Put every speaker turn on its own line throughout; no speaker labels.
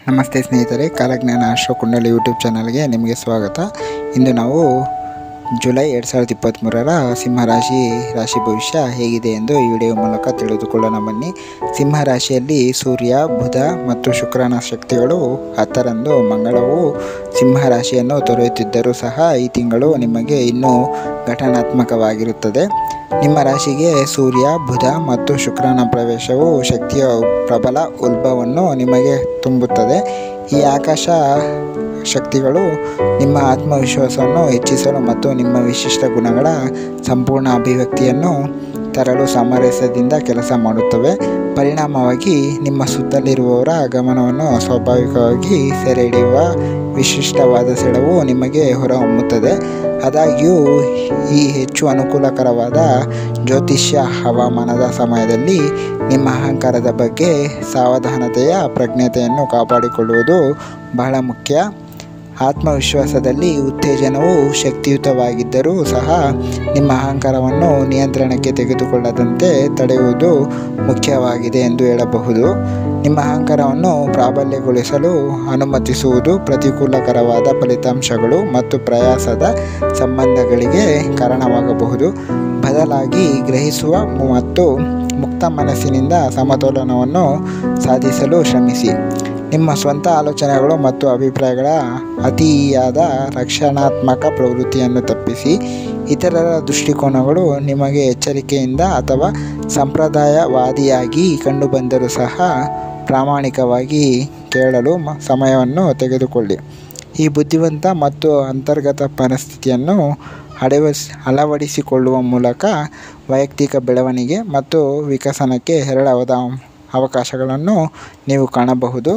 ನಮಸ್ತೆ ಸ್ನೇಹಿತರೆ ಕಾಲಜ್ಞಾನ ಅಶ್ವ ಕುಂಡಲಿ ಯೂಟ್ಯೂಬ್ ಚಾನಲ್ಗೆ ನಿಮಗೆ ಸ್ವಾಗತ ಇಂದು ನಾವು ಜುಲೈ ಎರಡು ಸಾವಿರದ ಇಪ್ಪತ್ತ್ಮೂರರ ಸಿಂಹರಾಶಿ ರಾಶಿ ಭವಿಷ್ಯ ಹೇಗಿದೆ ಎಂದು ಈ ವಿಡಿಯೋ ಮೂಲಕ ತಿಳಿದುಕೊಳ್ಳೋಣ ಬನ್ನಿ ಸಿಂಹರಾಶಿಯಲ್ಲಿ ಸೂರ್ಯ ಬುಧ ಮತ್ತು ಶುಕ್ರನ ಶಕ್ತಿಗಳು ಹತ್ತರಂದು ಮಂಗಳವು ಸಿಂಹರಾಶಿಯನ್ನು ತೊರೆಯುತ್ತಿದ್ದರೂ ಸಹ ಈ ತಿಂಗಳು ನಿಮಗೆ ಇನ್ನೂ ಘಟನಾತ್ಮಕವಾಗಿರುತ್ತದೆ ನಿಮ್ಮ ರಾಶಿಗೆ ಸೂರ್ಯ ಬುಧ ಮತ್ತು ಶುಕ್ರನ ಪ್ರವೇಶವು ಶಕ್ತಿಯ ಪ್ರಬಲ ಉಲ್ಬವನ್ನು ನಿಮಗೆ ತುಂಬುತ್ತದೆ ಈ ಆಕಾಶ ಶಕ್ತಿಗಳು ನಿಮ್ಮ ಆತ್ಮವಿಶ್ವಾಸವನ್ನು ಹೆಚ್ಚಿಸಲು ಮತ್ತು ನಿಮ್ಮ ವಿಶಿಷ್ಟ ಗುಣಗಳ ಸಂಪೂರ್ಣ ಅಭಿವ್ಯಕ್ತಿಯನ್ನು ತರಲು ಸಾಮರಸ್ಯದಿಂದ ಕೆಲಸ ಮಾಡುತ್ತವೆ ಪರಿಣಾಮವಾಗಿ ನಿಮ್ಮ ಸುತ್ತಲಿರುವವರ ಗಮನವನ್ನು ಸ್ವಾಭಾವಿಕವಾಗಿ ಸೆರೆ ಹಿಡಿಯುವ ವಿಶಿಷ್ಟವಾದ ಸೆಳವು ನಿಮಗೆ ಹೊರಹೊಮ್ಮುತ್ತದೆ ಆದಾಗ್ಯೂ ಈ ಹೆಚ್ಚು ಅನುಕೂಲಕರವಾದ ಜ್ಯೋತಿಷ್ಯ ಹವಾಮಾನದ ಸಮಯದಲ್ಲಿ ನಿಮ್ಮ ಅಹಂಕಾರದ ಬಗ್ಗೆ ಸಾವಧಾನತೆಯ ಪ್ರಜ್ಞತೆಯನ್ನು ಕಾಪಾಡಿಕೊಳ್ಳುವುದು ಬಹಳ ಮುಖ್ಯ ಆತ್ಮವಿಶ್ವಾಸದಲ್ಲಿ ಉತ್ತೇಜನವು ಶಕ್ತಿಯುತವಾಗಿದ್ದರೂ ಸಹ ನಿಮ್ಮ ಅಹಂಕಾರವನ್ನು ನಿಯಂತ್ರಣಕ್ಕೆ ತೆಗೆದುಕೊಳ್ಳದಂತೆ ತಡೆಯುವುದು ಮುಖ್ಯವಾಗಿದೆ ಎಂದು ಹೇಳಬಹುದು ನಿಮ್ಮ ಅಹಂಕಾರವನ್ನು ಪ್ರಾಬಲ್ಯಗೊಳಿಸಲು ಅನುಮತಿಸುವುದು ಪ್ರತಿಕೂಲಕರವಾದ ಫಲಿತಾಂಶಗಳು ಮತ್ತು ಪ್ರಯಾಸದ ಸಂಬಂಧಗಳಿಗೆ ಕಾರಣವಾಗಬಹುದು ಬದಲಾಗಿ ಗ್ರಹಿಸುವ ಮತ್ತು ಮುಕ್ತ ಮನಸ್ಸಿನಿಂದ ಸಮತೋಲನವನ್ನು ಸಾಧಿಸಲು ಶ್ರಮಿಸಿ ನಿಮ್ಮ ಸ್ವಂತ ಆಲೋಚನೆಗಳು ಮತ್ತು ಅಭಿಪ್ರಾಯಗಳ ಅತಿಯಾದ ರಕ್ಷಣಾತ್ಮಕ ಪ್ರವೃತ್ತಿಯನ್ನು ತಪ್ಪಿಸಿ ಇತರರ ದೃಷ್ಟಿಕೋನಗಳು ನಿಮಗೆ ಎಚ್ಚರಿಕೆಯಿಂದ ಅಥವಾ ಸಂಪ್ರದಾಯವಾದಿಯಾಗಿ ಕಂಡುಬಂದರೂ ಸಹ ಪ್ರಾಮಾಣಿಕವಾಗಿ ಕೇಳಲು ಮ- ಸಮಯವನ್ನು ತೆಗೆದುಕೊಳ್ಳಿ ಈ ಬುದ್ಧಿವಂತ ಮತ್ತು ಅಂತರ್ಗತ ಪರಿಸ್ಥಿತಿಯನ್ನು ಅಳವಡಿಸ್ ಅಳವಡಿಸಿಕೊಳ್ಳುವ ಮೂಲಕ ವೈಯಕ್ತಿಕ ಬೆಳವಣಿಗೆ ಮತ್ತು ವಿಕಸನಕ್ಕೆ ಹೇರಳವಾದ ಅವಕಾಶಗಳನ್ನು ನೀವು ಕಾಣಬಹುದು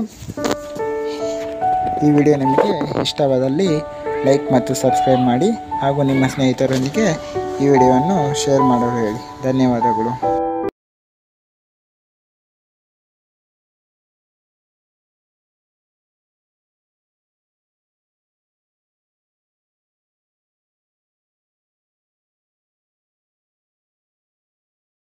ಈ ವಿಡಿಯೋ ನಿಮಗೆ ಇಷ್ಟವಾದಲ್ಲಿ ಲೈಕ್ ಮತ್ತು ಸಬ್ಸ್ಕ್ರೈಬ್ ಮಾಡಿ ಹಾಗೂ ನಿಮ್ಮ ಸ್ನೇಹಿತರೊಂದಿಗೆ ಈ ವಿಡಿಯೋವನ್ನು ಶೇರ್ ಮಾಡಲು ಹೇಳಿ ಧನ್ಯವಾದಗಳು